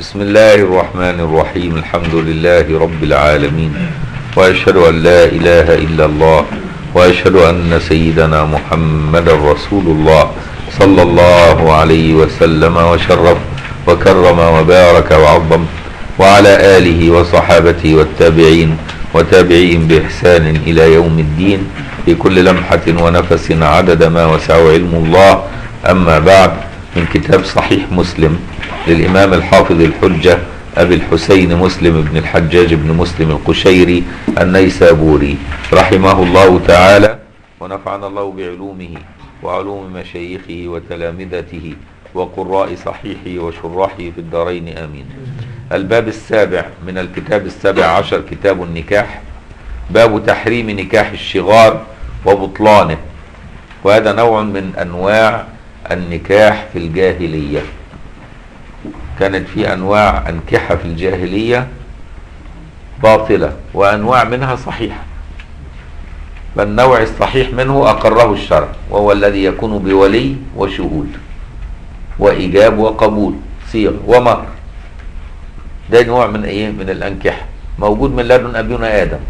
بسم الله الرحمن الرحيم الحمد لله رب العالمين وأشهد أن لا إله إلا الله وأشهد أن سيدنا محمد رسول الله صلى الله عليه وسلم وشرف وكرم وبارك وعظم وعلى آله وصحابته والتابعين وتابعين بإحسان إلى يوم الدين في كل لمحة ونفس عدد ما وسعه علم الله أما بعد من كتاب صحيح مسلم للإمام الحافظ الحجة أبي الحسين مسلم بن الحجاج بن مسلم القشيري النيسابوري رحمه الله تعالى ونفعنا الله بعلومه وعلوم مشايخه وتلامذته وقراء صحيحه وشراحه في الدارين آمين الباب السابع من الكتاب السابع عشر كتاب النكاح باب تحريم نكاح الشغار وبطلانه وهذا نوع من أنواع النكاح في الجاهلية كانت في أنواع أنكحة في الجاهلية باطلة وأنواع منها صحيحة فالنوع الصحيح منه أقره الشرع وهو الذي يكون بولي وشهود وإيجاب وقبول صيغ ومهر ده نوع من إيه من الأنكحة موجود من لدن أبينا آدم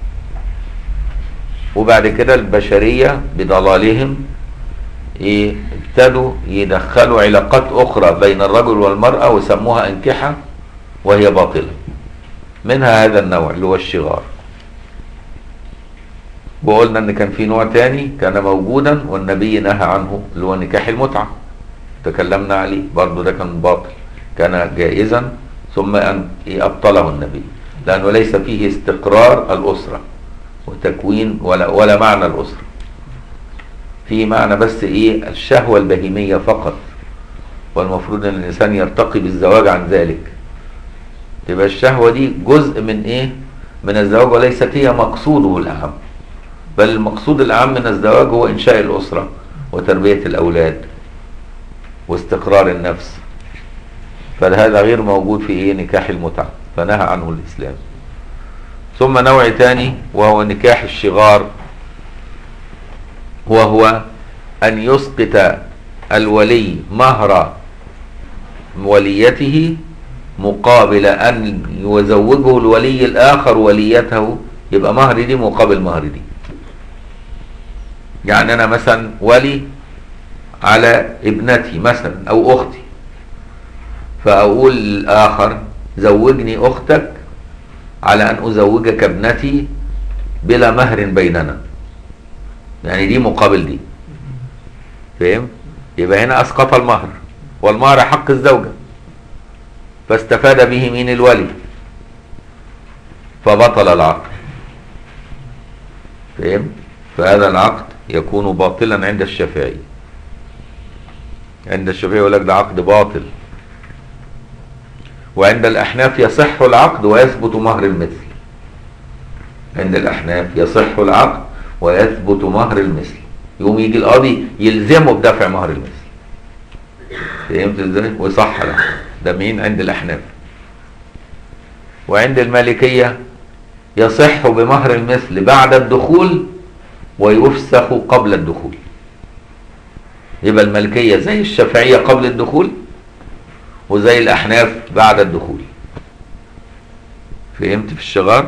وبعد كده البشرية بضلالهم إيه ابتدوا يدخلوا علاقات أخرى بين الرجل والمرأة وسموها أنكحة وهي باطلة منها هذا النوع اللي هو الشغار وقلنا ان كان في نوع تاني كان موجودا والنبي نهى عنه اللي هو نكاح المتعة تكلمنا عليه برضه ده كان باطل كان جائزا ثم أن أبطله النبي لأنه ليس فيه استقرار الأسرة وتكوين ولا, ولا معنى الأسرة في معنى بس إيه الشهوة البهيمية فقط والمفروض أن الإنسان يرتقي بالزواج عن ذلك تبقى الشهوة دي جزء من إيه من الزواج وليست هي مقصوده الأهم بل المقصود الأهم من الزواج هو إنشاء الأسرة وتربية الأولاد واستقرار النفس فهذا غير موجود في إيه نكاح المتعة فنهى عنه الإسلام ثم نوع ثاني وهو نكاح الشغار وهو أن يسقط الولي مهر وليته مقابل أن يزوجه الولي الآخر وليته يبقى مهر دي مقابل مهر دي يعني أنا مثلا ولي على ابنتي مثلا أو أختي فأقول للآخر زوجني أختك على أن أزوجك ابنتي بلا مهر بيننا يعني دي مقابل دي فهم يبقى هنا أسقط المهر والمهر حق الزوجة فاستفاد به من الولي فبطل العقد فهم فهذا العقد يكون باطلا عند الشافعي عند الشافعي يقول لك ده عقد باطل وعند الأحناف يصح العقد ويثبت مهر المثل عند الأحناف يصح العقد ويثبت مهر المثل يقوم يجي القاضي يلزمه بدفع مهر المثل فهمت ازاي ويصح العقد ده مين عند الأحناف وعند المالكية يصح بمهر المثل بعد الدخول ويفسخ قبل الدخول يبقى الملكية زي الشافعية قبل الدخول وزي الأحناف بعد الدخول فهمت في الشغار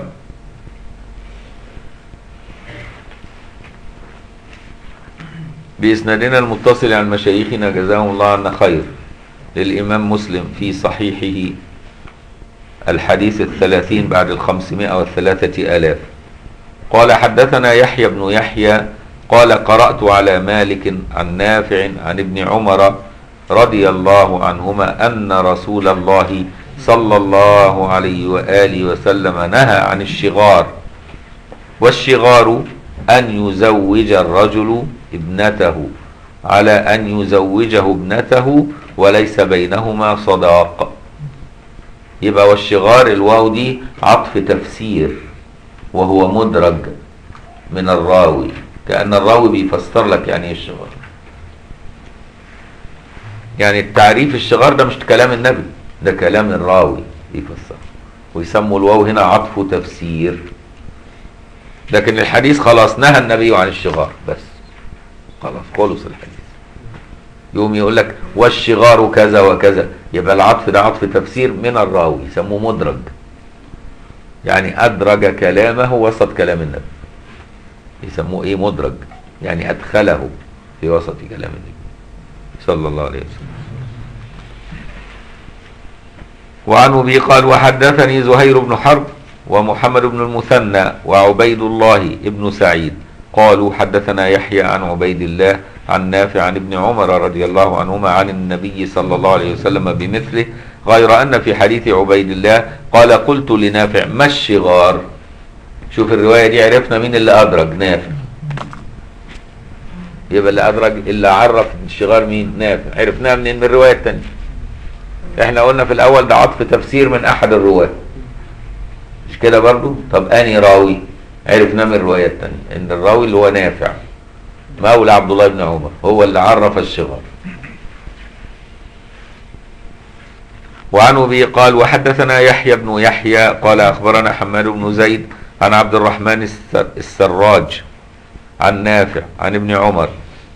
بإسنادنا المتصل عن مشايخنا جزاهم الله عنا خير للإمام مسلم في صحيحه الحديث الثلاثين بعد الخمسمائة والثلاثة آلاف قال حدثنا يحيى بن يحيى قال قرأت على مالك عن نافع عن ابن عمر رضي الله عنهما أن رسول الله صلى الله عليه وآله وسلم نهى عن الشغار والشغار أن يزوج الرجل ابنته على أن يزوجه ابنته وليس بينهما صداق يبقى والشغار الواو دي عطف تفسير وهو مدرج من الراوي كأن الراوي بيفسر لك يعني ايه الشغار يعني التعريف الشغار ده مش كلام النبي ده كلام الراوي بيفسر ويسموا الواو هنا عطف تفسير لكن الحديث خلاص نهى النبي عن الشغار بس خلاص خلص الحديث يقوم يقول لك والشغار كذا وكذا يبقى العطف ده عطف تفسير من الراوي يسموه مدرج يعني أدرج كلامه وسط كلام النبي يسموه إيه مدرج يعني أدخله في وسط كلام النبي صلى الله عليه وسلم وعن أبي قال وحدثني زهير بن حرب ومحمد بن المثنى وعبيد الله بن سعيد قالوا حدثنا يحيى عن عبيد الله عن نافع عن ابن عمر رضي الله عنهما عن النبي صلى الله عليه وسلم بمثله غير أن في حديث عبيد الله قال قلت لنافع ما الشغار شوف الرواية دي عرفنا مين اللي أدرج نافع يبقى اللي أدرج اللي عرف الشغار مين نافع عرفناها منين من الرواية التانية احنا قلنا في الأول ده عطف تفسير من أحد الرواة مش كده برضو طب أني راوي عرفناه من الرواية التانية إن الراوي اللي هو نافع مولى عبد الله بن عمر هو اللي عرف الشغار وعن ابي قال وحدثنا يحيى بن يحيى قال اخبرنا حماد بن زيد عن عبد الرحمن السر- السراج عن نافع عن ابن عمر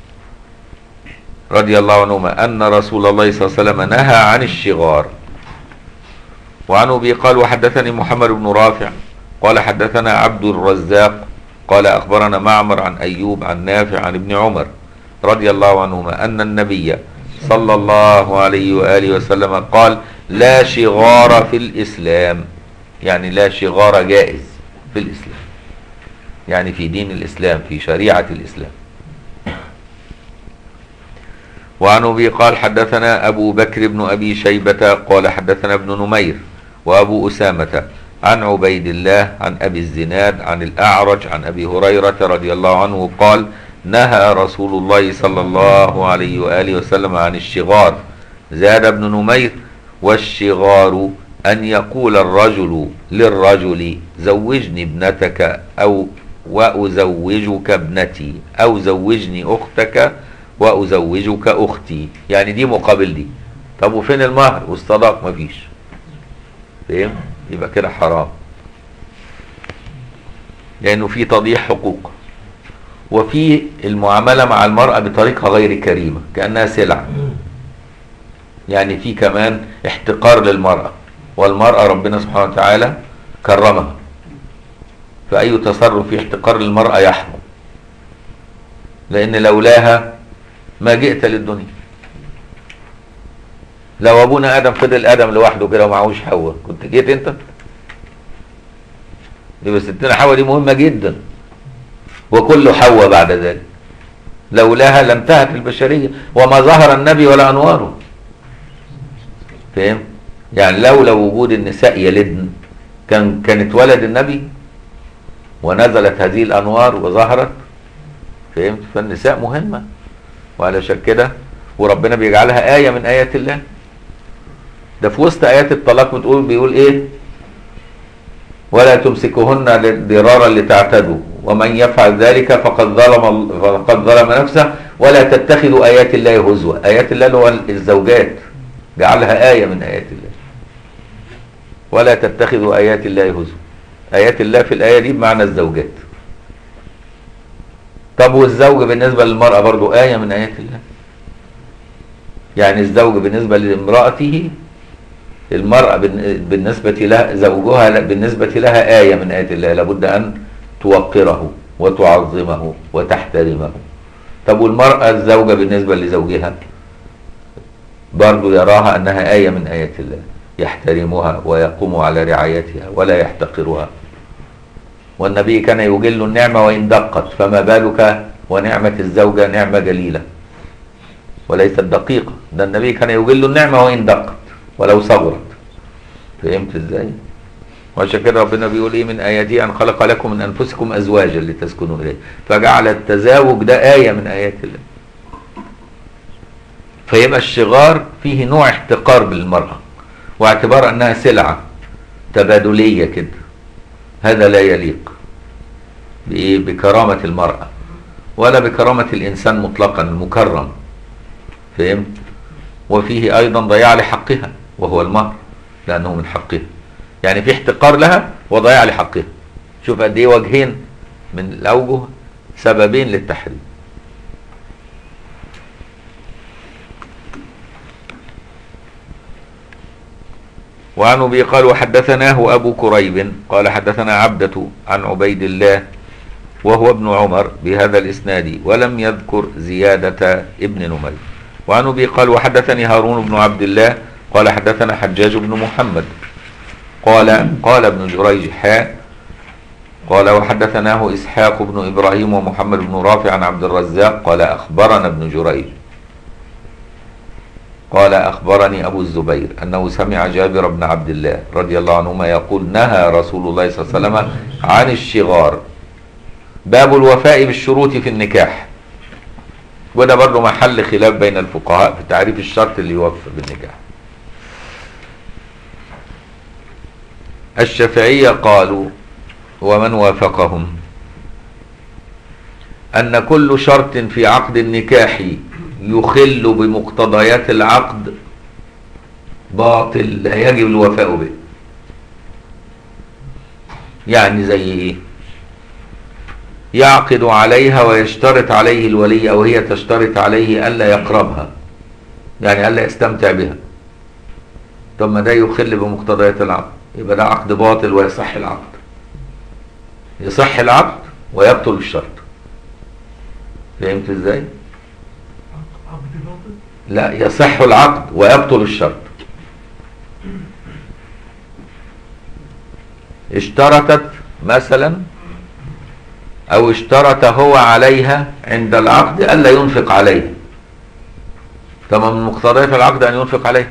رضي الله عنهما ان رسول الله صلى الله عليه وسلم نهى عن الشغار وعن ابي قال وحدثني محمد بن رافع قال حدثنا عبد الرزاق قال اخبرنا معمر عن ايوب عن نافع عن ابن عمر رضي الله عنهما ان النبي صلى الله عليه واله وسلم قال لا شغار في الاسلام يعني لا شغار جائز في الاسلام يعني في دين الاسلام في شريعه الاسلام وعن ابي قال حدثنا ابو بكر بن ابي شيبه قال حدثنا ابن نمير وابو اسامه عن عبيد الله عن ابي الزناد عن الاعرج عن ابي هريره رضي الله عنه قال نهى رسول الله صلى الله عليه واله وسلم عن الشغار زاد ابن نمير والشغار ان يقول الرجل للرجل زوجني ابنتك او وازوجك ابنتي او زوجني اختك وازوجك اختي يعني دي مقابل دي طب وفين المهر والصداق مفيش فاهم يبقى كده حرام لانه في تضييع حقوق وفي المعامله مع المراه بطريقه غير كريمه كانها سلعه يعني في كمان احتقار للمراه والمراه ربنا سبحانه وتعالى كرمها فاي تصرف في احتقار للمراه يحرم لان لولاها ما جئت للدنيا لو ابونا ادم فضل ادم لوحده كده ومعهوش حواء كنت جيت انت يبقى ستنا حواء دي مهمه جدا وكل حواء بعد ذلك لولاها لانتهت البشريه وما ظهر النبي ولا انواره فاهم يعني لولا وجود النساء يلدن كان كانت ولد النبي ونزلت هذه الانوار وظهرت فهمت فالنساء مهمه وعلشان كده وربنا بيجعلها آية من آيات الله ده في وسط آيات الطلاق بتقول بيقول إيه ولا تمسكوهن ضرارا لتعتدوا ومن يفعل ذلك فقد ظلم فقد ظلم نفسه ولا تتخذوا آيات الله هزوا آيات الله اللي هو الزوجات جعلها آية من آيات الله ولا تتخذوا آيات الله هزوا آيات الله في الآية دي بمعنى الزوجات طب والزوج بالنسبة للمرأة برضو آية من آيات الله يعني الزوج بالنسبة لامرأته المرأة بالن- بالنسبة لها زوجها بالنسبة لها آية من آيات الله لابد أن توقره وتعظمه وتحترمه طب والمرأة الزوجة بالنسبة لزوجها برضو يراها أنها آية من آيات الله يحترمها ويقوم على رعايتها ولا يحتقرها والنبي كان يجل النعمة وإن دقت فما بالك ونعمة الزوجة نعمة جليلة وليست دقيقة ده النبي كان يجل النعمة وإن دقت ولو صغرت فهمت ازاي وعشان كده ربنا بيقول ايه من اياته ان خلق لكم من انفسكم ازواجا لتسكنوا اليه فجعل التزاوج ده ايه من ايات الله فيبقى الشغار فيه نوع احتقار بالمراه واعتبار انها سلعه تبادليه كده هذا لا يليق بإيه؟ بكرامه المراه ولا بكرامه الانسان مطلقا المكرم فهمت وفيه ايضا ضياع لحقها وهو المهر لانه من حقها يعني في احتقار لها وضياع لحقها شوف قد ايه وجهين من الاوجه سببين للتحريم وعن ابي قال وحدثناه ابو كريب قال حدثنا عبدة عن عبيد الله وهو ابن عمر بهذا الاسناد ولم يذكر زيادة ابن نمير وعن ابي قال وحدثني هارون بن عبد الله قال حدثنا حجاج بن محمد قال قال ابن جريج حاء قال وحدثناه اسحاق بن ابراهيم ومحمد بن رافع عن عبد الرزاق قال اخبرنا ابن جريج قال أخبرني أبو الزبير أنه سمع جابر بن عبد الله رضي الله عنهما يقول نهى رسول الله صلى الله عليه وسلم عن الشغار باب الوفاء بالشروط في النكاح وده برضه محل خلاف بين الفقهاء في تعريف الشرط اللي يوفى بالنكاح الشافعية قالوا ومن وافقهم أن كل شرط في عقد النكاح يخل بمقتضيات العقد باطل لا يجب الوفاء به يعني زي ايه يعقد عليها ويشترط عليه الولي او هي تشترط عليه الا يقربها يعني الا يستمتع بها طب ما ده يخل بمقتضيات العقد يبقى ده عقد باطل ويصح العقد يصح العقد ويبطل الشرط فهمت ازاي عقد باطل لا يصح العقد ويبطل الشرط اشترطت مثلا او اشترط هو عليها عند العقد الا ينفق عليها طبعا من مقتضيات العقد ان ينفق عليها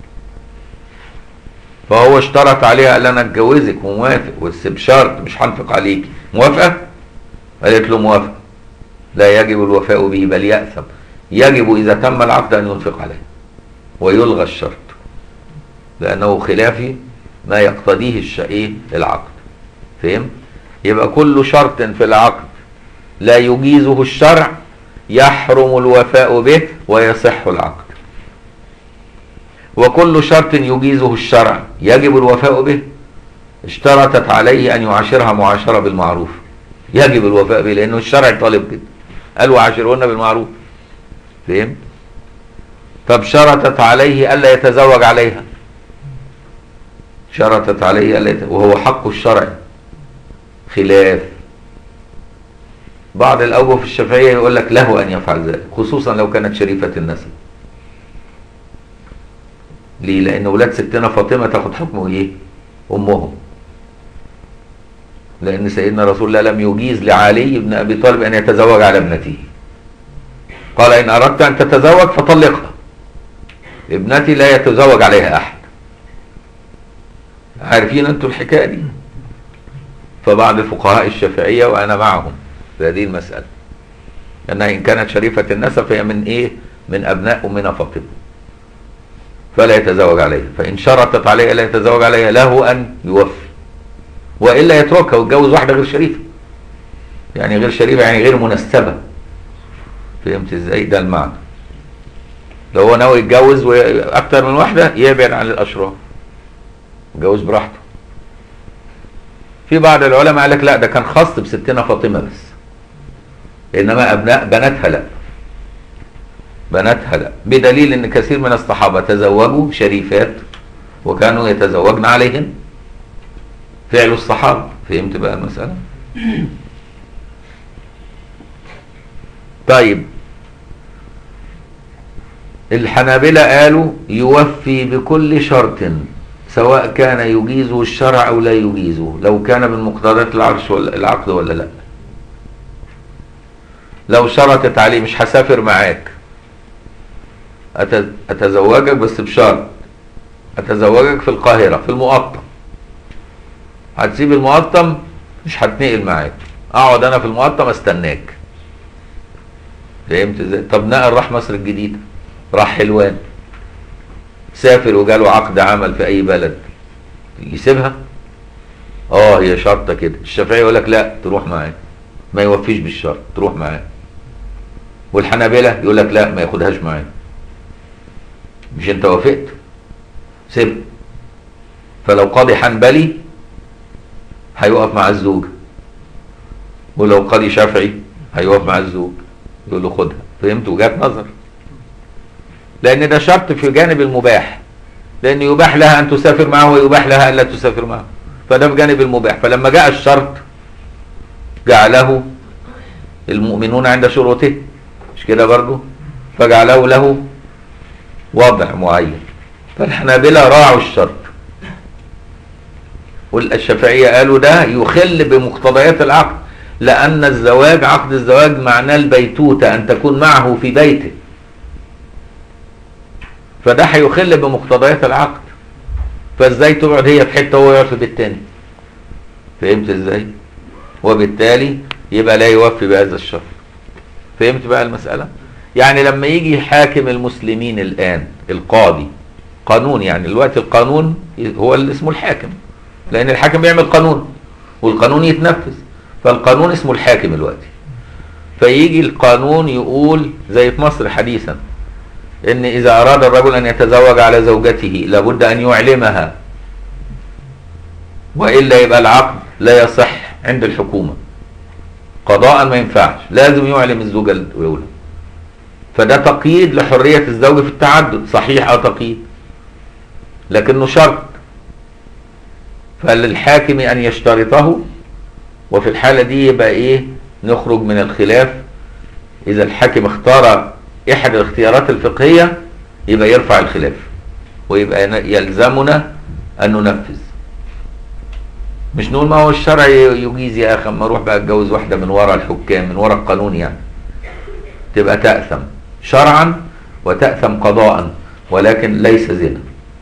فهو اشترط عليها قال انا اتجوزك وموافق بس بشرط مش هنفق عليك موافقه قالت له موافقه لا يجب الوفاء به بل يأثم يجب إذا تم العقد أن ينفق عليه ويلغى الشرط لأنه خلاف ما يقتضيه الش... إيه؟ العقد فهم؟ يبقى كل شرط في العقد لا يجيزه الشرع يحرم الوفاء به ويصح العقد وكل شرط يجيزه الشرع يجب الوفاء به اشترطت عليه أن يعاشرها معاشرة بالمعروف يجب الوفاء به لأنه الشرع طالب كده قال وعاشرهن بالمعروف فهم طب شرطت عليه الا يتزوج عليها شرطت عليه الا يتزوج وهو حق الشرع خلاف بعض الاوجه في الشافعيه يقول لك له ان يفعل ذلك خصوصا لو كانت شريفه النسب ليه لان اولاد ستنا فاطمه تاخد حكم ايه امهم لان سيدنا رسول الله لم يجيز لعلي بن ابي طالب ان يتزوج على ابنته قال إن أردت أن تتزوج فطلقها ابنتي لا يتزوج عليها أحد عارفين أنتم الحكاية دي فبعض الفقهاء الشافعية وأنا معهم في هذه المسألة أنها إن كانت شريفة النسب فهي من إيه من أبناء أمنا فاطمة فلا يتزوج عليها فإن شرطت عليه لا يتزوج عليها له أن يوفي وإلا يتركها ويتجوز واحدة غير شريفة يعني غير شريفة يعني غير منسبة فهمت ازاي ده المعنى لو هو ناوي يتجوز اكتر من واحده يبعد عن الاشرار يتجوز براحته في بعض العلماء قال لك لا ده كان خاص بستنا فاطمه بس انما ابناء بناتها لا بناتها لا بدليل ان كثير من الصحابه تزوجوا شريفات وكانوا يتزوجن عليهن فعل الصحابه فهمت بقى المساله طيب الحنابلة قالوا يوفي بكل شرط سواء كان يجيزه الشرع او لا يجيزه لو كان من مقتضيات العرش ولا العقد ولا لا لو شرطت عليه مش هسافر معاك أت- اتزوجك بس بشرط اتزوجك في القاهرة في المقطم هتسيب المقطم مش هتنقل معاك اقعد انا في المقطم استناك فهمت ازاي طب نقل راح مصر الجديدة راح حلوان سافر وجاله عقد عمل في اي بلد يسيبها اه هي شرطه كده الشافعي يقول لك لا تروح معاه ما يوفيش بالشرط تروح معاه والحنابلة يقول لك لا ما ياخدهاش معاه مش انت وافقت سيبها فلو قاضي حنبلي هيقف مع الزوج ولو قاضي شافعي هيقف مع الزوج يقول له خدها فهمت وجهات نظر لان ده شرط في جانب المباح لأن يباح لها أن تسافر معه ويباح لها ألا تسافر معه فده بجانب المباح فلما جاء الشرط جعله المؤمنون عند شروطه مش كده برضو فجعله له وضع معين فالحنابلة راعوا الشرط والشافعية قالوا ده يخل بمقتضيات العقد لأن الزواج عقد الزواج معناه البيتوتة أن تكون معه في بيته فده هيخل بمقتضيات العقد فازاي تقعد هي في حته وهو يقعد في بيت تاني فهمت ازاي وبالتالي يبقى لا يوفي بهذا الشرط فهمت بقى المسألة يعني لما يجي حاكم المسلمين الآن القاضي قانون يعني الوقت القانون هو اللي اسمه الحاكم لأن الحاكم بيعمل قانون والقانون يتنفذ فالقانون اسمه الحاكم الوقت فيجي القانون يقول زي في مصر حديثا ان اذا اراد الرجل ان يتزوج على زوجته لابد ان يعلمها والا يبقى العقد لا يصح عند الحكومه قضاء ما ينفعش لازم يعلم الزوجه الاولى فده تقييد لحريه الزوج في التعدد صحيح او تقييد لكنه شرط فللحاكم ان يشترطه وفي الحاله دي يبقى ايه نخرج من الخلاف اذا الحاكم اختار احد الاختيارات الفقهيه يبقى يرفع الخلاف ويبقى يلزمنا ان ننفذ مش نقول ما هو الشرع يجيز يا اخي اما اروح بقى اتجوز واحده من ورا الحكام من ورا القانون يعني تبقى تاثم شرعا وتاثم قضاء ولكن ليس زنا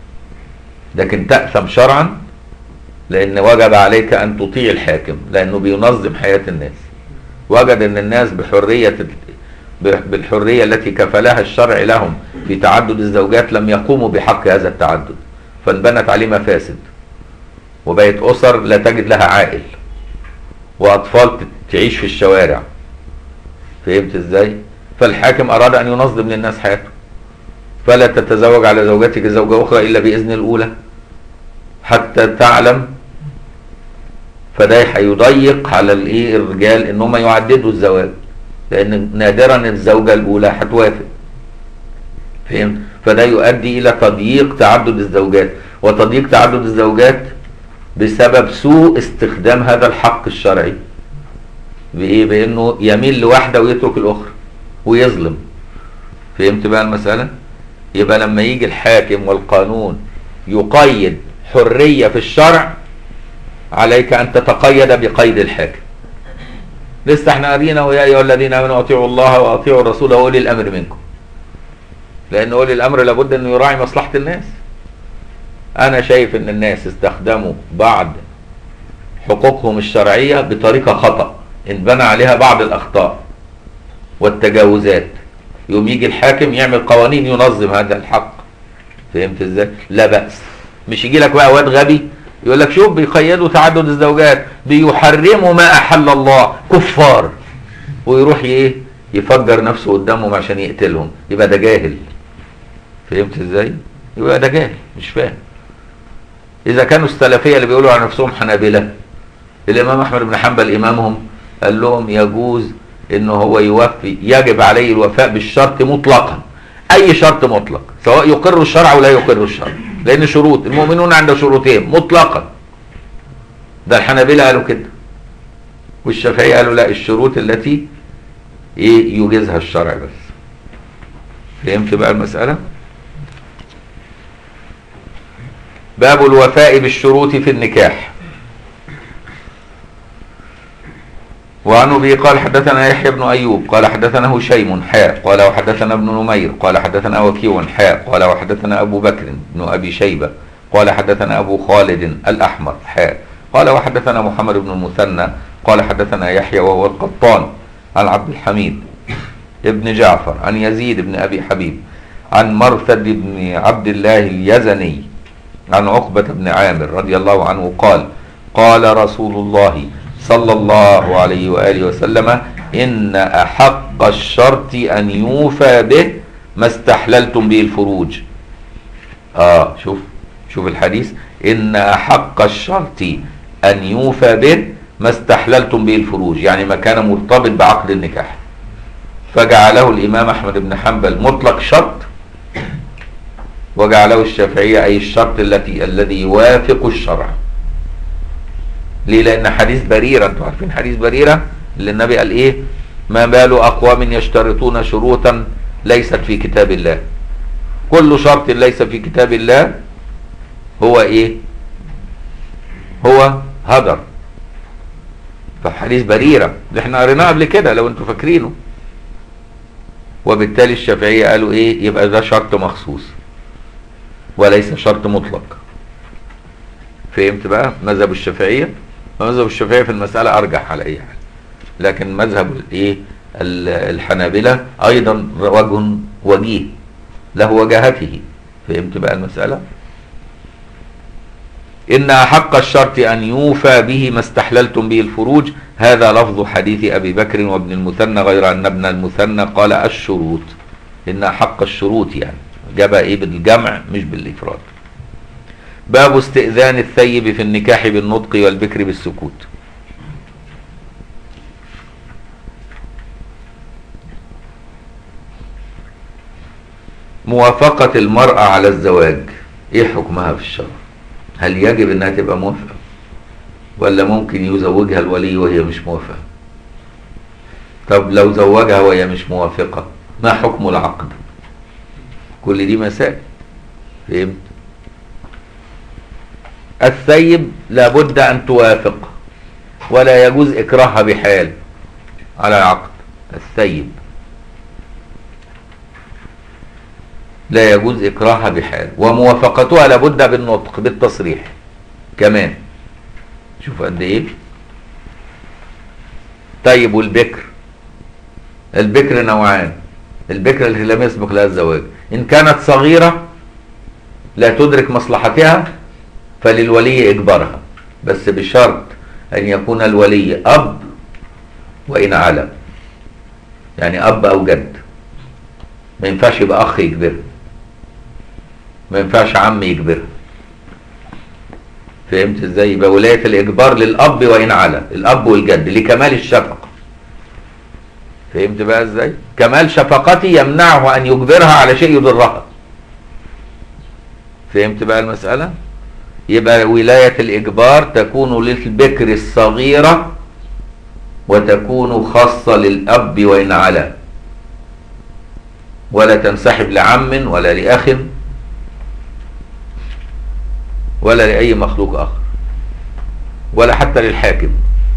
لكن تاثم شرعا لان وجب عليك ان تطيع الحاكم لانه بينظم حياه الناس وجد ان الناس بحريه بالحريه التي كفلها الشرع لهم في تعدد الزوجات لم يقوموا بحق هذا التعدد فانبنت عليه مفاسد وبقت اسر لا تجد لها عائل واطفال تعيش في الشوارع فهمت ازاي فالحاكم اراد ان ينظم للناس حياته فلا تتزوج على زوجتك زوجة اخرى الا باذن الاولى حتى تعلم فده هيضيق على الايه الرجال ان هم يعددوا الزواج لان نادرا الزوجه الاولى هتوافق فهمت فده يؤدي الى تضييق تعدد الزوجات وتضييق تعدد الزوجات بسبب سوء استخدام هذا الحق الشرعي بايه بانه يميل لواحده ويترك الاخرى ويظلم فهمت بقى المساله يبقى لما يجي الحاكم والقانون يقيد حريه في الشرع عليك ان تتقيد بقيد الحاكم لسه احنا قارينا ويا ايها الذين امنوا اطيعوا الله واطيعوا الرسول واولي الامر منكم لان اولي الامر لابد انه يراعي مصلحه الناس انا شايف ان الناس استخدموا بعض حقوقهم الشرعيه بطريقه خطا انبنى عليها بعض الاخطاء والتجاوزات يوم يجي الحاكم يعمل قوانين ينظم هذا الحق فهمت ازاي لا باس مش يجي لك بقى واد غبي يقول لك شوف بيقيدوا تعدد الزوجات بيحرموا ما احل الله كفار ويروح ايه يفجر نفسه قدامهم عشان يقتلهم يبقى ده جاهل فهمت ازاي يبقى ده جاهل مش فاهم اذا كانوا السلفيه اللي بيقولوا على نفسهم حنابله الامام احمد بن حنبل امامهم قال لهم يجوز انه هو يوفي يجب عليه الوفاء بالشرط مطلقا اي شرط مطلق سواء يقر الشرع ولا يقر الشرع لان شروط المؤمنون عند شروطهم مطلقا ده الحنابلة قالوا كده والشافعية قالوا لا الشروط التي ايه يوجزها الشرع بس فهمت بقى المسألة باب الوفاء بالشروط في النكاح وعن ابي قال حدثنا يحيى بن ايوب قال حدثنا هشيم حاء قال وحدثنا ابن نمير قال حدثنا وكيع حاء قال وحدثنا ابو بكر بن ابي شيبه قال حدثنا ابو خالد الاحمر حاء قال وحدثنا محمد بن المثنى قال حدثنا يحيى وهو القطان عن عبد الحميد ابن جعفر عن يزيد بن ابي حبيب عن مرثد بن عبد الله اليزني عن عقبه بن عامر رضي الله عنه قال قال رسول الله صلى الله عليه وآله وسلم إن أحق الشرط أن يوفى به ما استحللتم به الفروج آه شوف شوف الحديث إن أحق الشرط أن يوفى به ما استحللتم به الفروج يعني ما كان مرتبط بعقد النكاح فجعله الإمام أحمد بن حنبل مطلق شرط وجعله الشافعية أي الشرط التي الذي يوافق الشرع ليه لأن حديث بريرة أنتوا عارفين حديث بريرة اللي النبي قال إيه ما بال أقوام يشترطون شروطا ليست في كتاب الله كل شرط ليس في كتاب الله هو إيه هو هدر فحديث بريرة اللي احنا قريناه قبل كده لو انتوا فاكرينه وبالتالي الشافعية قالوا ايه يبقى ده شرط مخصوص وليس شرط مطلق فهمت بقى مذهب الشافعية مذهب الشافعية في المسألة أرجح على أي حال لكن مذهب الايه ال- الحنابلة أيضا وجه وجيه له وجهته فهمت بقى المسألة إن حق الشرط أن يوفى به ما استحللتم به الفروج هذا لفظ حديث أبي بكر وابن المثنى غير أن ابن المثنى قال الشروط إن حق الشروط يعني جاب إيه بالجمع مش بالإفراد باب استئذان الثيب في النكاح بالنطق والبكر بالسكوت موافقة المرأة على الزواج ايه حكمها في الشرع هل يجب انها تبقى موافقة ولا ممكن يزوجها الولي وهي مش موافقة طب لو زوجها وهي مش موافقة ما حكم العقد كل دي مسائل فهمت الثيب لابد ان توافق ولا يجوز اكراهها بحال على العقد الثيب لا يجوز إكراهها بحال وموافقتها لابد بالنطق بالتصريح كمان شوف قد إيه طيب والبكر البكر نوعان البكر التي لم يسبق لها الزواج إن كانت صغيرة لا تدرك مصلحتها فللولي إجبارها بس بشرط أن يكون الولي أب وإن علم يعني أب أو جد ما ينفعش يبقى أخ يجبرها ما ينفعش عم يجبرها فهمت ازاي يبقى ولايه الاجبار للاب وان على الاب والجد لكمال الشفقه فهمت بقى ازاي كمال شفقتي يمنعه ان يجبرها على شيء يضرها فهمت بقى المساله يبقى ولايه الاجبار تكون للبكر الصغيره وتكون خاصه للاب وان على ولا تنسحب لعم ولا لاخ ولا لأي مخلوق آخر ولا حتى للحاكم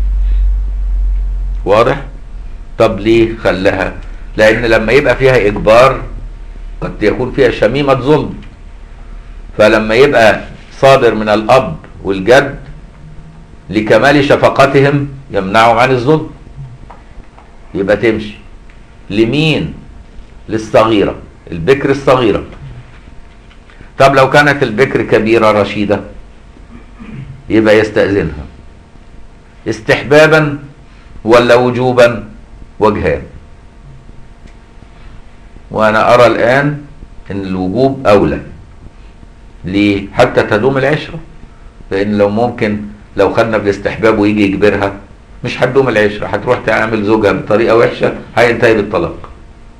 واضح طب ليه خلاها لأن لما يبقى فيها إجبار قد يكون فيها شميمة ظلم فلما يبقى صادر من الأب والجد لكمال شفقتهم يمنعهم عن الظلم يبقى تمشي لمين للصغيرة البكر الصغيرة طب لو كانت البكر كبيرة رشيدة يبقى يستأذنها استحبابا ولا وجوبا وجهان وانا ارى الان ان الوجوب اولى ليه حتى تدوم العشرة لان لو ممكن لو خدنا بالاستحباب ويجي يجبرها مش هتدوم العشرة هتروح تعمل زوجها بطريقة وحشة هينتهي بالطلاق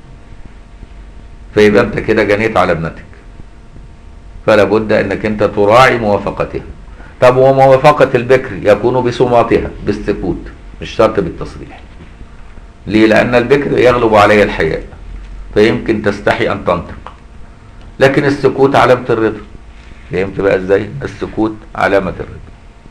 فيبقى انت كده جنيت على ابنتك فلا بد انك انت تراعي موافقتها طب وموافقة البكر يكون بصماتها بالسكوت مش شرط بالتصريح ليه لان البكر يغلب عليه الحياء فيمكن تستحي ان تنطق لكن السكوت علامة الرضا فهمت بقى ازاي السكوت علامة الرضا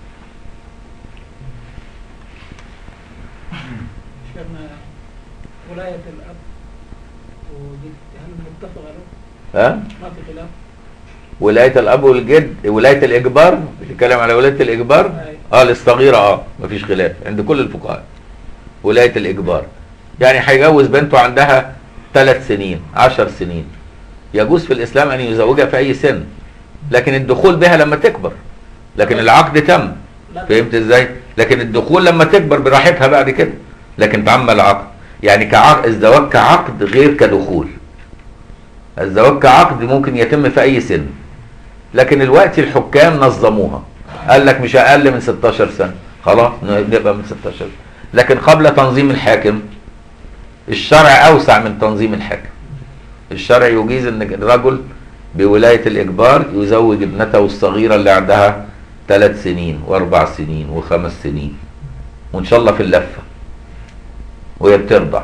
شفنا ولاية الأب ودي هل متفق عليه؟ ها ما في خلاف؟ ولاية الاب والجد ولاية الاجبار بتتكلم على ولاية الاجبار أيوة. اه للصغيرة اه مفيش خلاف عند كل الفقهاء ولاية الاجبار يعني هيجوز بنته عندها ثلاث سنين عشر سنين يجوز في الاسلام ان يزوجها في اي سن لكن الدخول بها لما تكبر لكن العقد تم لا. فهمت ازاي لكن الدخول لما تكبر براحتها بعد كده لكن تعمل العقد يعني كعقد الزواج كعقد غير كدخول الزواج كعقد ممكن يتم في اي سن لكن الوقت الحكام نظموها قال لك مش اقل من 16 سنه خلاص نبقى من 16 لكن قبل تنظيم الحاكم الشرع اوسع من تنظيم الحاكم الشرع يجيز ان الرجل بولاية الإجبار يزوج ابنته الصغيرة اللي عندها ثلاث سنين وأربع سنين وخمس سنين وإن شاء الله في اللفة وهي بترضع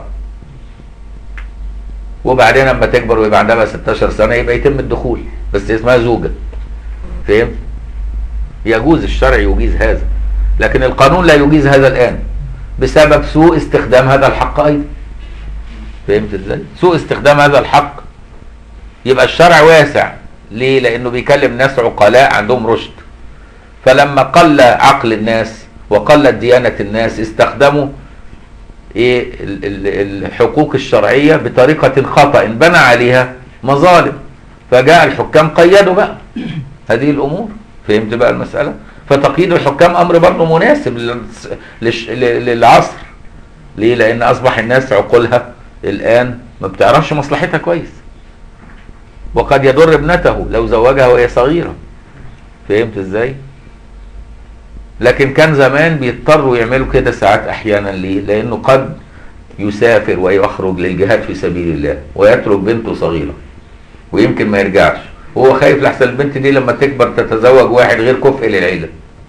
وبعدين لما تكبر ويبقى عندها بقى 16 سنة يبقى يتم الدخول بس اسمها زوجة فهمت؟ يجوز الشرع يجيز هذا لكن القانون لا يجيز هذا الآن بسبب سوء استخدام هذا الحق أيضا فهمت ازاي؟ سوء استخدام هذا الحق يبقى الشرع واسع ليه؟ لأنه بيكلم ناس عقلاء عندهم رشد فلما قل عقل الناس وقلت ديانة الناس استخدموا ايه ال- ال- الحقوق الشرعية بطريقة خطأ بنى عليها مظالم فجاء الحكام قيدوا بقى هذه الأمور فهمت بقى المسألة فتقييد الحكام أمر برضه مناسب للس- للش- ل- للعصر ليه لأن أصبح الناس عقولها الآن ما بتعرفش مصلحتها كويس وقد يضر ابنته لو زوجها وهي صغيرة فهمت ازاي لكن كان زمان بيضطروا يعملوا كده ساعات احيانا ليه لانه قد يسافر ويخرج للجهاد في سبيل الله ويترك بنته صغيرة ويمكن ما يرجعش وهو خايف لحسن البنت دي لما تكبر تتزوج واحد غير كفء للعيلة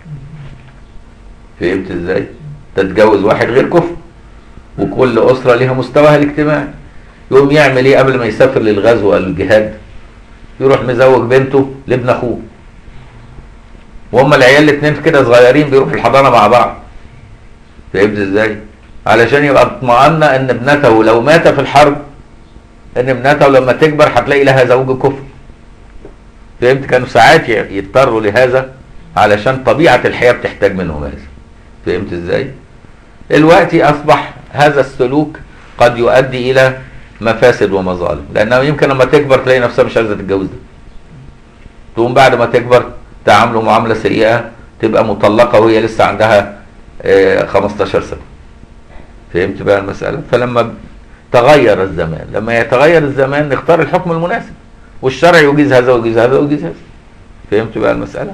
فهمت ازاي تتجوز واحد غير كفء وكل أسرة لها مستواها الاجتماعي يقوم يعمل ايه قبل ما يسافر للغزو ولا الجهاد يروح مزوج بنته لابن اخوه وهم العيال الاثنين كده صغيرين بيروحوا الحضانه مع بعض فهمت ازاي علشان يبقى اطمأن ان ابنته لو مات في الحرب ان ابنته لما تكبر هتلاقي لها زوج كفر فهمت كانوا ساعات ي- يضطروا لهذا علشان طبيعه الحياه بتحتاج منهم هذا فهمت ازاي دلوقتي اصبح هذا السلوك قد يؤدي الى مفاسد ومظالم لانه يمكن لما تكبر تلاقي نفسها مش عايزه تتجوز ده تقوم بعد ما تكبر تعامله معامله سيئه تبقى مطلقه وهي لسه عندها آه، 15 سنه فهمت بقى المساله فلما تغير الزمان لما يتغير الزمان نختار الحكم المناسب والشرع يجيز هذا ويجيز هذا ويجيز هذا فهمت بقى المساله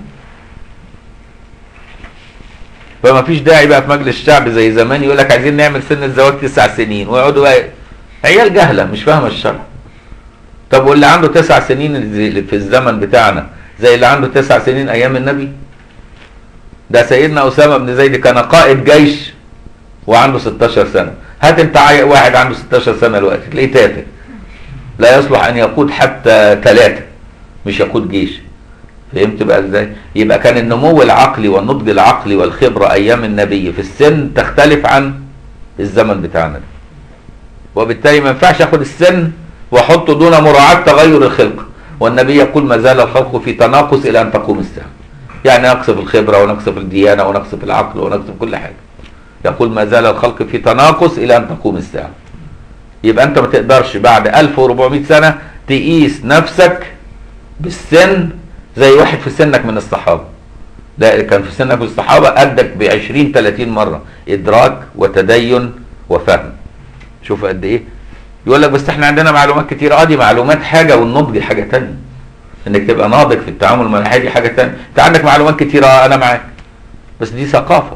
فما فيش داعي بقى في مجلس الشعب زي زمان يقول لك عايزين نعمل سن الزواج تسع سنين ويقعدوا بقى عيال جهله مش فاهمه الشرع طب واللي عنده تسع سنين زي- في الزمن بتاعنا زي اللي عنده تسع سنين ايام النبي ده سيدنا اسامه بن زيد كان قائد جيش وعنده 16 سنه هات انت عي- واحد عنده 16 سنه دلوقتي تلاقيه تافه لا يصلح ان يقود حتى ثلاثه مش يقود جيش فهمت بقى ازاي يبقى كان النمو العقلي والنضج العقلي والخبره ايام النبي في السن تختلف عن الزمن بتاعنا ده وبالتالي ما ينفعش اخد السن واحطه دون مراعاة تغير الخلق والنبي يقول ما زال الخلق في تناقص الى ان تقوم الساعة يعني نقص في الخبرة ونقص في الديانة ونقص في العقل ونقص في كل حاجة يقول ما زال الخلق في تناقص الى ان تقوم الساعة يبقى انت ما تقدرش بعد 1400 سنة تقيس نفسك بالسن زي واحد في سنك من الصحابة لا اللي كان في سنك من الصحابة قدك ب 20 30 مرة ادراك وتدين وفهم شوف قد ايه يقول لك بس احنا عندنا معلومات كتير اه دي معلومات حاجه والنضج حاجه تانية انك تبقى ناضج في التعامل مع الحياه دي حاجه تانية انت عندك معلومات كتير اه انا معاك بس دي ثقافه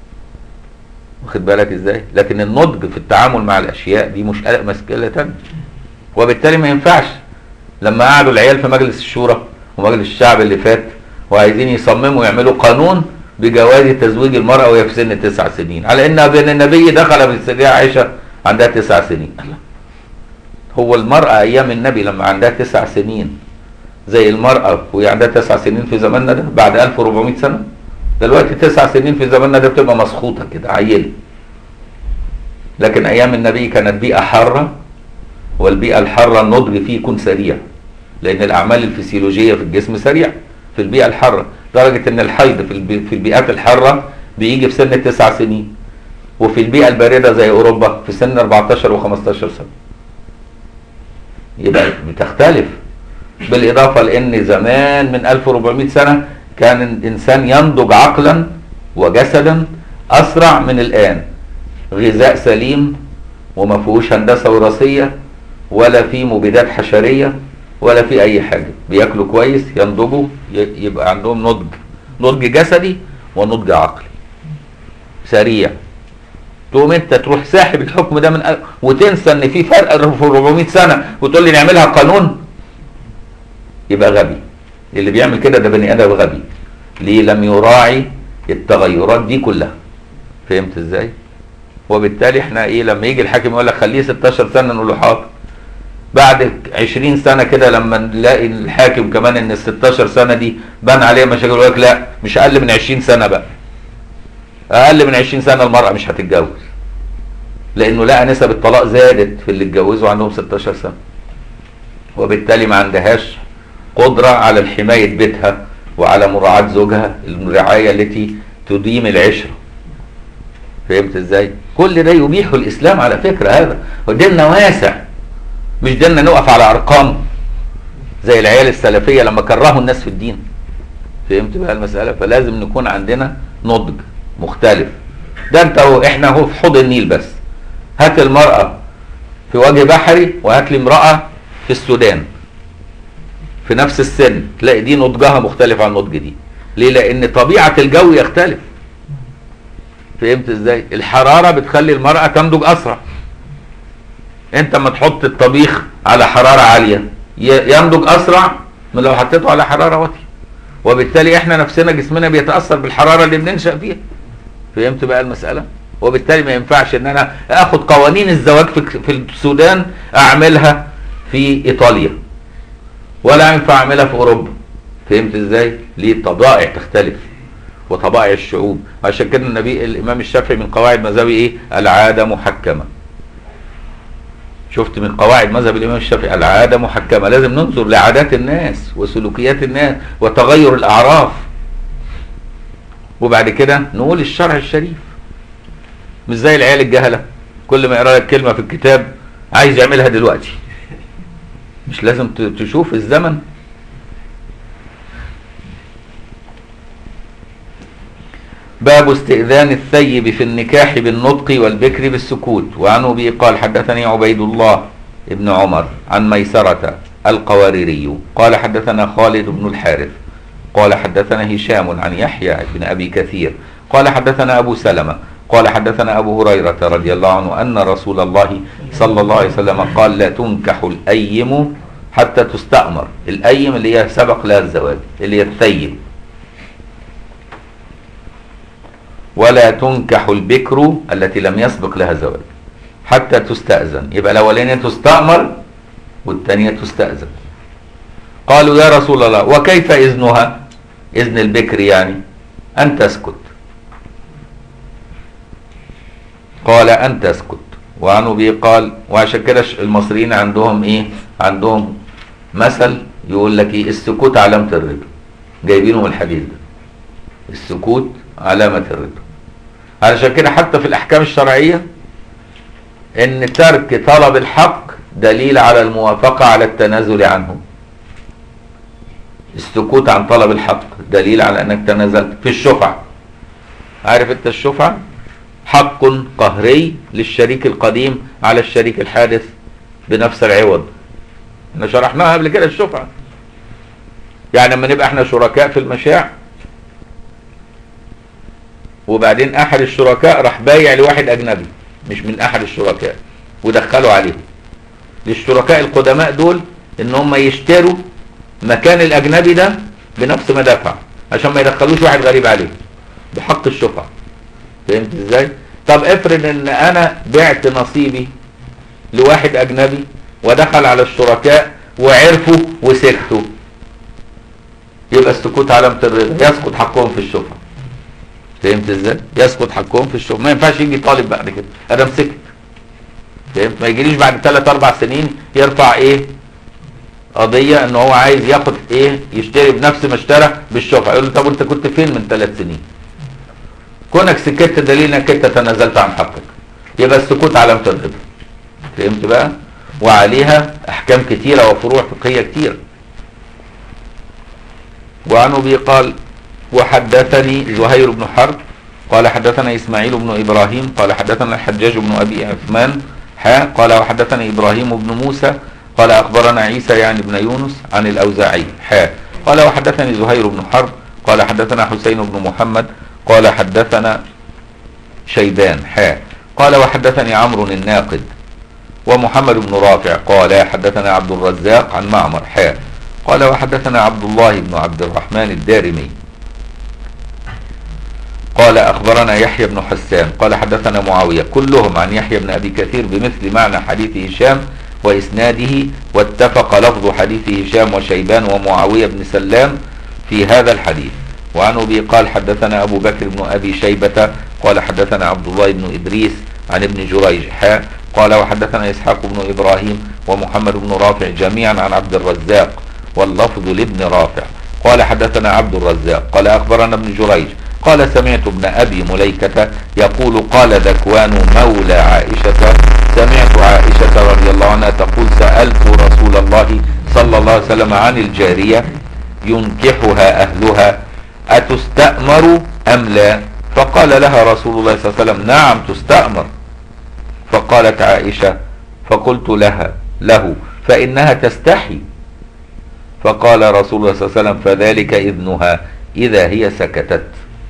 واخد بالك ازاي لكن النضج في التعامل مع الاشياء دي مش مشكله تانية وبالتالي ما ينفعش لما قعدوا العيال في مجلس الشورى ومجلس الشعب اللي فات وعايزين يصمموا يعملوا قانون بجواز تزويج المرأة وهي في سن تسع سنين على ان ابن النبي دخل بالسيدة عائشة عندها تسع سنين الله. هو المرأة ايام النبي لما عندها تسع سنين زي المرأة وهي عندها تسع سنين في زماننا ده بعد 1400 سنة دلوقتي تسع سنين في زماننا ده بتبقى مسخوطة كده عيلة لكن ايام النبي كانت بيئة حارة والبيئة الحارة النضج فيه يكون سريع لان الاعمال الفسيولوجية في الجسم سريع في البيئة الحارة درجة ان الحيض في, البي... في البيئات الحارة بيجي في سن تسع سنين وفي البيئة الباردة زي اوروبا في سن 14 و15 سنة يبقى بتختلف بالاضافة لان زمان من 1400 سنة كان الانسان ينضج عقلا وجسدا اسرع من الان غذاء سليم وما فيهوش هندسة وراثية ولا في مبيدات حشرية ولا في اي حاجة بياكلوا كويس ينضجوا ي- يبقى عندهم نضج نضج جسدي ونضج عقلي سريع تقوم انت تروح ساحب الحكم ده من أ- وتنسى ان في فرق في 400 سنة وتقول لي نعملها قانون يبقى غبي اللي بيعمل كده ده بني ادم غبي ليه لم يراعي التغيرات دي كلها فهمت ازاي وبالتالي احنا ايه لما يجي الحاكم يقول لك خليه 16 سنه نقول له حاضر بعد 20 سنه كده لما نلاقي الحاكم كمان ان ال 16 سنه دي بان عليه مشاكل يقول لك لا مش اقل من 20 سنه بقى اقل من 20 سنه المراه مش هتتجوز لانه لقى نسب الطلاق زادت في اللي اتجوزوا عندهم 16 سنه وبالتالي ما عندهاش قدره على حمايه بيتها وعلى مراعاه زوجها الرعايه التي تديم العشره فهمت ازاي كل ده يبيحه الاسلام على فكره هذا وديننا واسع مش ديننا نقف على ارقام زي العيال السلفيه لما كرهوا الناس في الدين فهمت بقى المساله فلازم نكون عندنا نضج مختلف ده انت هو احنا هو في حوض النيل بس هات المراه في وجه بحري وهات لي امراه في السودان في نفس السن تلاقي دي نضجها مختلف عن نضج دي ليه لان طبيعه الجو يختلف فهمت ازاي الحراره بتخلي المراه تنضج اسرع انت لما تحط الطبيخ على حراره عاليه ي- ينضج اسرع من لو حطيته على حراره واطيه وبالتالي احنا نفسنا جسمنا بيتاثر بالحراره اللي بننشا فيها فهمت بقى المساله وبالتالي ما ينفعش ان انا اخد قوانين الزواج في في السودان اعملها في ايطاليا ولا ينفع اعملها في اوروبا فهمت ازاي ليه الطبائع تختلف وطبائع الشعوب عشان كده النبي الامام الشافعي من قواعد مذهبه ايه العاده محكمه شفت من قواعد مذهب الامام الشافعي العاده محكمه لازم ننظر لعادات الناس وسلوكيات الناس وتغير الاعراف وبعد كده نقول الشرع الشريف مش زي العيال الجهله كل ما يقرا لك كلمه في الكتاب عايز يعملها دلوقتي مش لازم ت- تشوف الزمن باب استئذان الثيب في النكاح بالنطق والبكر بالسكوت وعن ابي قال حدثني عبيد الله ابن عمر عن ميسرة القواريري قال حدثنا خالد بن الحارث قال حدثنا هشام عن يحيى بن ابي كثير قال حدثنا ابو سلمة قال حدثنا ابو هريرة رضي الله عنه ان رسول الله صلى الله عليه وسلم قال لا تنكح الايم حتى تستأمر الايم اللي هي سبق لها الزواج اللي هي الثيب ولا تنكح البكر التي لم يسبق لها زواج حتى تستأذن يبقى الأولانية تستأمر والثانية تستأذن قالوا يا رسول الله وكيف إذنها إذن البكر يعني أن تسكت قال أن تسكت وعن أبي قال وعشان كده المصريين عندهم إيه عندهم مثل يقول لك إيه السكوت علامة الرضا جايبينه من الحديث ده السكوت علامة الرضا علشان كده حتى في الأحكام الشرعية إن ترك طلب الحق دليل على الموافقة على التنازل عنه السكوت عن طلب الحق دليل على أنك تنازلت في الشفعة عارف أنت الشفعة حق قهري للشريك القديم على الشريك الحادث بنفس العوض احنا شرحناها قبل كده الشفعة يعني لما نبقى احنا شركاء في المشاع وبعدين احد الشركاء راح بايع لواحد اجنبي مش من احد الشركاء ودخلوا عليهم للشركاء القدماء دول ان هم يشتروا مكان الاجنبي ده بنفس ما دفع عشان ما يدخلوش واحد غريب عليهم بحق الشفعة فهمت ازاي طب افرض ان انا بعت نصيبي لواحد اجنبي ودخل على الشركاء وعرفوا وسكتوا يبقى السكوت علامة الرضا يسقط حقهم في الشفعة فهمت ازاي؟ يسقط حقهم في الشغل ما ينفعش يجي طالب بعد كده ادم سكت فهمت ما يجيليش بعد ثلاث اربع سنين يرفع ايه قضيه ان هو عايز ياخد ايه يشتري بنفس ما اشترى بالشفعه يقول له طب انت كنت فين من ثلاث سنين كونك سكت دليل انك انت تنازلت عن حقك يبقى السكوت علامه الرضا فهمت بقى وعليها احكام كتيره وفروع فقهيه كتيره وعن ابي قال وحدثني زهير بن حرب قال حدثنا اسماعيل بن ابراهيم قال حدثنا الحجاج بن ابي عثمان حا قال وحدثني ابراهيم بن موسى قال اخبرنا عيسى يعني بن يونس عن الاوزاعي حا قال وحدثني زهير بن حرب قال حدثنا حسين بن محمد قال حدثنا شيبان حا قال وحدثني عمرو الناقد ومحمد بن رافع قال حدثنا عبد الرزاق عن معمر حا قال وحدثنا عبد الله بن عبد الرحمن الدارمي قال أخبرنا يحيى بن حسان قال حدثنا معاوية كلهم عن يحيى بن أبي كثير بمثل معنى حديث هشام وإسناده واتفق لفظ حديث هشام وشيبان ومعاوية بن سلام في هذا الحديث وعن أبي قال حدثنا أبو بكر بن أبي شيبة قال حدثنا عبد الله بن إدريس عن ابن جريج حاء قال وحدثنا إسحاق بن إبراهيم ومحمد بن رافع جميعا عن عبد الرزاق واللفظ لابن رافع قال حدثنا عبد الرزاق قال أخبرنا ابن جريج قال سمعت ابن أبي مليكة يقول قال ذكوان مولى عائشة سمعت عائشة رضي الله عنها تقول سألت رسول الله صلى الله عليه وسلم عن الجارية ينكحها أهلها أتستأمر أم لا فقال لها رسول الله صلى الله عليه وسلم نعم تستأمر فقالت عائشة فقلت لها له فإنها تستحي فقال رسول الله صلى الله عليه وسلم فذلك إذنها إذا هي سكتت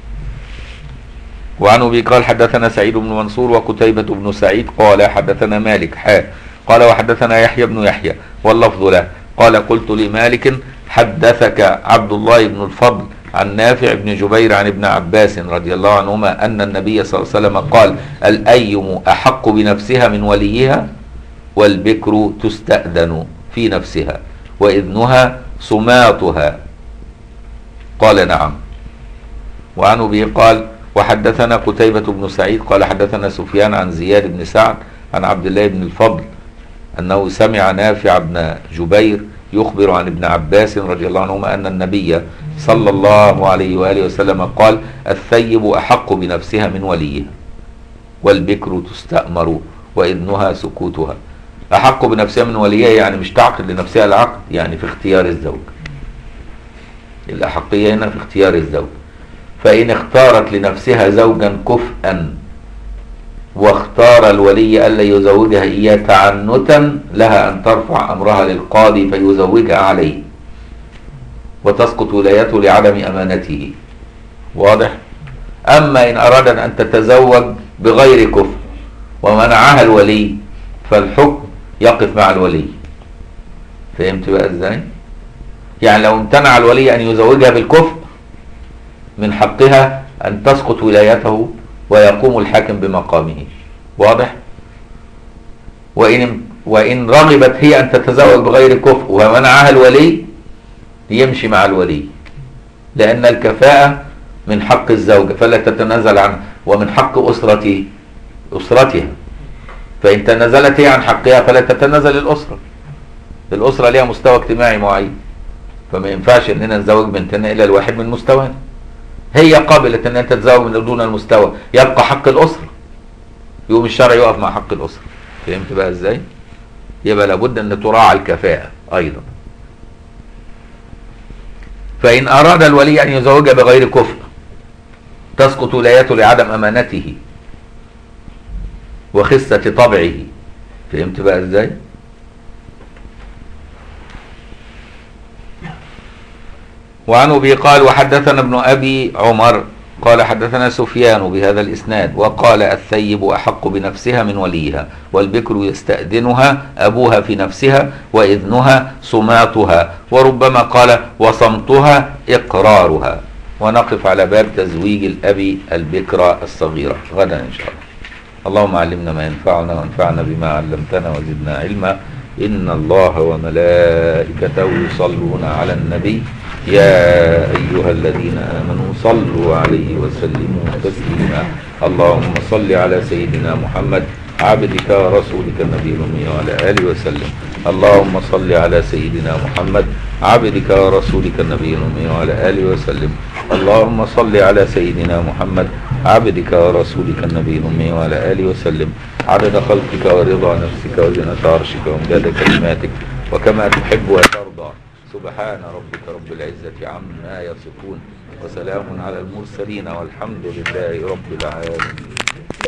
وعن ابي قال حدثنا سعيد بن منصور وقتيبة بن سعيد قال حدثنا مالك حاء قال وحدثنا يحيى بن يحيى واللفظ له قال قلت لمالك حدثك عبد الله بن الفضل عن نافع بن جبير عن ابن عباس رضي الله عنهما أن النبي صلى الله عليه وسلم قال الأيم أحق بنفسها من وليها والبكر تستأذن في نفسها وإذنها صماتها قال نعم وعن أبي قال وحدثنا قتيبة بن سعيد قال حدثنا سفيان عن زياد بن سعد عن عبد الله بن الفضل أنه سمع نافع بن جبير يخبر عن ابن عباس رضي الله عنهما أن النبي صلى الله عليه وآله وسلم قال الثيب أحق بنفسها من وليها والبكر تستأمر وإذنها سكوتها أحق بنفسها من وليها يعني مش تعقد لنفسها العقد يعني في اختيار الزوج الأحقية هنا في اختيار الزوج فإن اختارت لنفسها زوجا كفءا واختار الولي ألا يزوجها إياه تعنتا لها أن ترفع أمرها للقاضي فيزوجها عليه وتسقط ولايته لعدم أمانته واضح أما إن أرادت أن تتزوج بغير كفء ومنعها الولي فالحكم يقف مع الولي فهمت بقى ازاي يعني لو امتنع الولي أن يزوجها بالكفء من حقها أن تسقط ولايته ويقوم الحاكم بمقامه واضح وإن وإن رغبت هي أن تتزوج بغير كفء ومنعها الولي يمشي مع الولي لأن الكفاءة من حق الزوجة فلا تتنازل عنه ومن حق أسرته أسرتها فإن تنازلت هي عن حقها فلا تتنازل الأسرة الأسرة ليها مستوى اجتماعي معين فما ينفعش اننا نزوج بنتنا الا الواحد من مستوانا هي قابلة ان انت تتزوج من دون المستوى يبقى حق الاسرة يقوم الشرع يقف مع حق الاسرة فهمت بقى ازاي يبقى لابد ان تراعى الكفاءة ايضا فان اراد الولي ان يزوجها بغير كفء تسقط ولايته لعدم امانته وخسة طبعه فهمت بقى ازاي وعن ابي قال وحدثنا ابن ابي عمر قال حدثنا سفيان بهذا الاسناد وقال الثيب احق بنفسها من وليها والبكر يستاذنها ابوها في نفسها واذنها صماتها وربما قال وصمتها اقرارها ونقف على باب تزويج الاب البكرة الصغيرة غدا ان شاء الله اللهم علمنا ما ينفعنا وانفعنا بما علمتنا وزدنا علما إن الله وملائكته يصلون على النبي يا أيها الذين آمنوا صلوا عليه وسلموا تسليما اللهم صل على سيدنا محمد عبدك ورسولك النبي الأمي وعلى آله وسلم اللهم صل على سيدنا محمد عبدك ورسولك النبي الأمي وعلى آله وسلم اللهم صل على سيدنا محمد عبدك ورسولك النبي الأمي وعلى آله وسلم عدد خلقك ورضا نفسك وزنة عرشك ومداد كلماتك وكما تحب وترضى سبحان ربك رب العزة عما يصفون وسلام على المرسلين والحمد لله رب العالمين